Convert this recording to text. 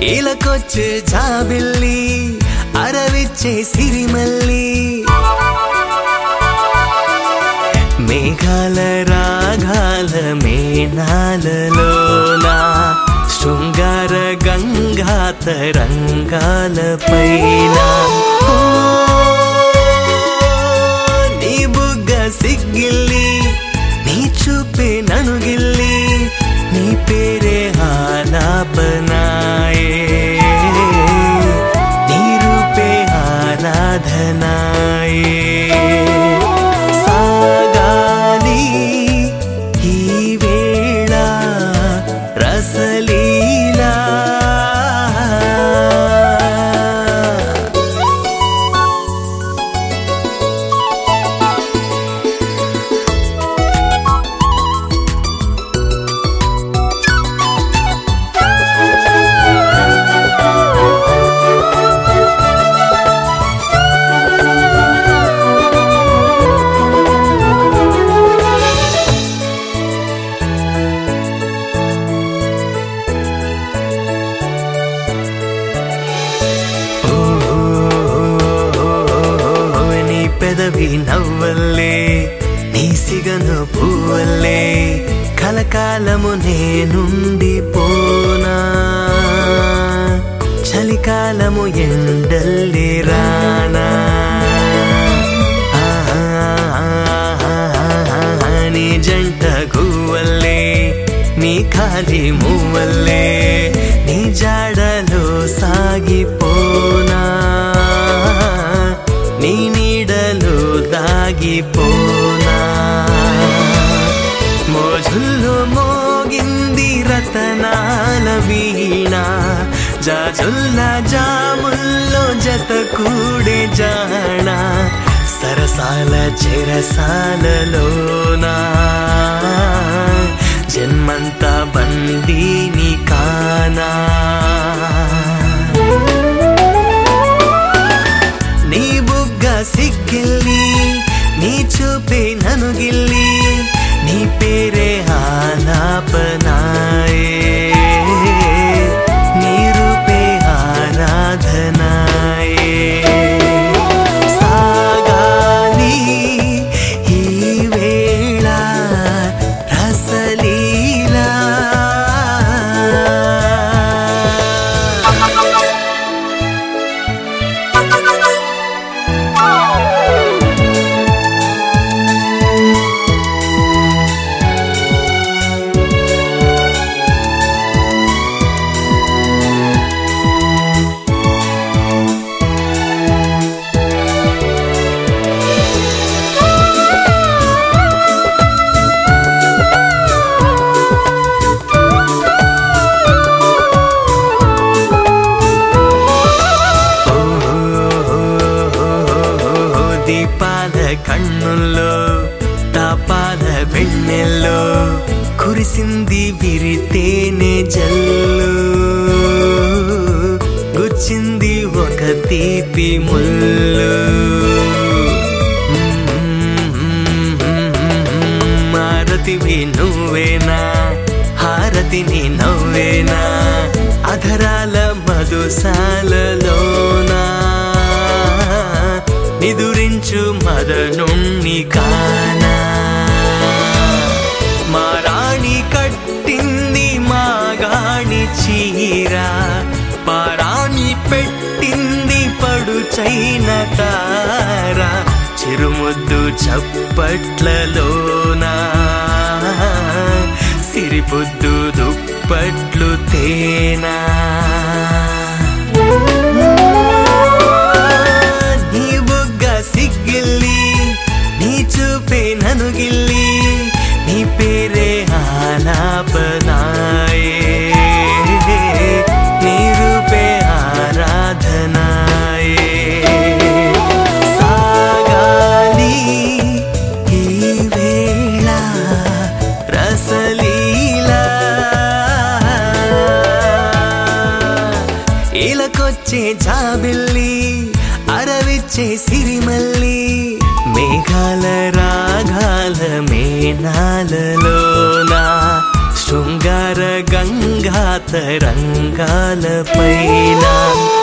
ఇలకొచ్చే జాబిల్లి అరవిచ్చే సిరిమల్లి మేఘాల రాగాల మేనాలలోన శృంగార గంగా తరంగాల పైన నీ బుగ్గ సిగ్గిల్లి నీ చూపే ననుగిల్లి నీ పేరే ఆలాపనాయే నీ రూపే ఆరాధనాయే సాగాలి ఈ వేళ రసలీలా నీ పెదవి నవ్వల్లే నీ సిగను పువ్వల్లే కలకాలము నేనుండి పోనా చలికాలము ఎండల్లి రానా నీ జంట గువ్వల్లే నీ ఖాళీ మువ్వల్లే నీ జాడలో సాగిపోనా నీ నీడలో దాగిపోనా మోజుల్లో మోగింది రతనాల వీణ జాజుల్ల జాముల్లో జత కూడే జాణ సరసాల చెరసాలలోనా జన్మంతా బందీని కానా నీ బుగ్గ సిగ్గిల్లి నీ చూపే ననుగిల్లి నీ పేరే ఆలాపనాయే నీ రూపే ఆరాధనాయే సాగాలి ఈ వేళ రసలీలా దీపాల కన్నుల్లో తాపాల వెన్నెల్లో కురిసింది విరితేనే జల్లు గుచ్చింది ఒక తీపి ముల్లు మారతివి నువ్వేనా హారతిని నవ్వేనా అధరాల మధుసాలలోనా నిదురించు మదనుణ్ణి కానా మా రాణి కట్టింది మాగాణి చీర పారాణి పెట్టింది పడుచైన తార చిరుముద్దు చప్పట్లలోనా సిరిపుద్దు దుప్పట్లు తేనా నీ బుగ్గ సిగ్గిల్లి నీ చూపే ననుగిల్లి నీ పేరే ఆలాపనాయే నీ రూపే ఆరాధనాయే సాగాలి ఈ వేళ రసలీలా ఇలకొచ్చే జాబిల్లి అరవిచ్చే సిరిమల్లి మేఘాల రాగాల మేనాలలోన శృంగార గంగా తరంగాల పైన